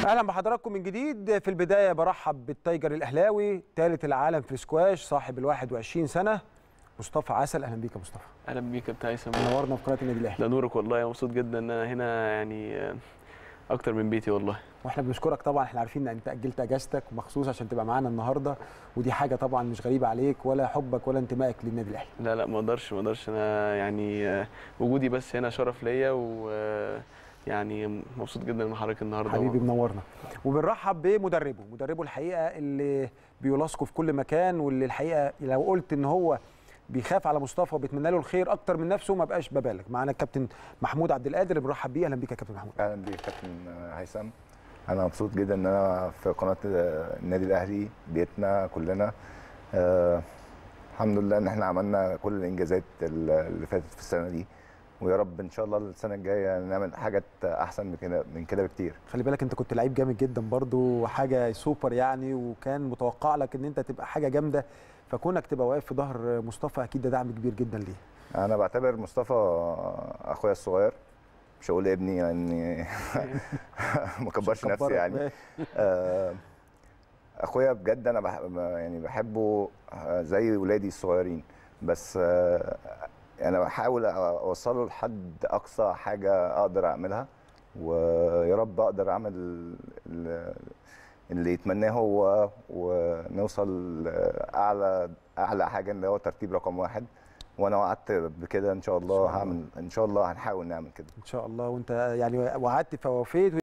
اهلا بحضراتكم من جديد في البدايه برحب بالتايجر الاهلاوي ثالث العالم في السكواش صاحب ال 21 سنه مصطفى عسل اهلا بيك يا مصطفى اهلا بيك يا بتاع هيثم منورنا في قناه النادي الاهلي ده نورك والله مبسوط جدا ان انا هنا يعني آه، اكتر من بيتي والله واحنا بنشكرك طبعا احنا عارفين ان انت اجلت اجازتك مخصوص عشان تبقى معانا الناده ودي حاجه طبعا مش غريبه عليك ولا حبك ولا انتمائك للنادي الاهلي لا لا ما اقدرش ما اقدرش انا يعني آه، وجودي بس هنا شرف ليا و آه، يعني مبسوط جدا من حضرتك النهارده حبيبي منورنا وبنرحب بمدربه مدربه الحقيقه اللي بيلاصقه في كل مكان واللي الحقيقه لو قلت ان هو بيخاف على مصطفى وبيتمنى له الخير اكتر من نفسه ما بقاش ببالغ معانا الكابتن محمود عبد القادر بنرحب بيه اهلا بيك يا كابتن محمود اهلا بيك كابتن هيثم انا مبسوط جدا ان انا في قناه النادي الاهلي بيتنا كلنا آه الحمد لله ان احنا عملنا كل الانجازات اللي فاتت في السنه دي ويا رب ان شاء الله السنه الجايه نعمل حاجات احسن من كده من كده بكتير خلي بالك انت كنت لعيب جامد جدا برضو وحاجه سوبر يعني وكان متوقع لك ان انت تبقى حاجه جامده فكونك تبقى واقف في ظهر مصطفى اكيد ده دعم كبير جدا ليه انا بعتبر مصطفى اخويا الصغير مش هقول ابني يعني ما كبرش نفسي يعني آه، اخويا بجد انا بح يعني بحبه زي ولادي الصغيرين بس آه، انا بحاول اوصله لحد اقصى حاجه اقدر اعملها ويا رب اقدر اعمل ال- اللي يتمناه هو ونوصل لاعلى اعلى حاجه اللي هو ترتيب رقم واحد وانا وعدت بكده ان شاء الله إن شاء الله. هعمل ان شاء الله هنحاول نعمل كده ان شاء الله وانت يعني وعدت فوفيت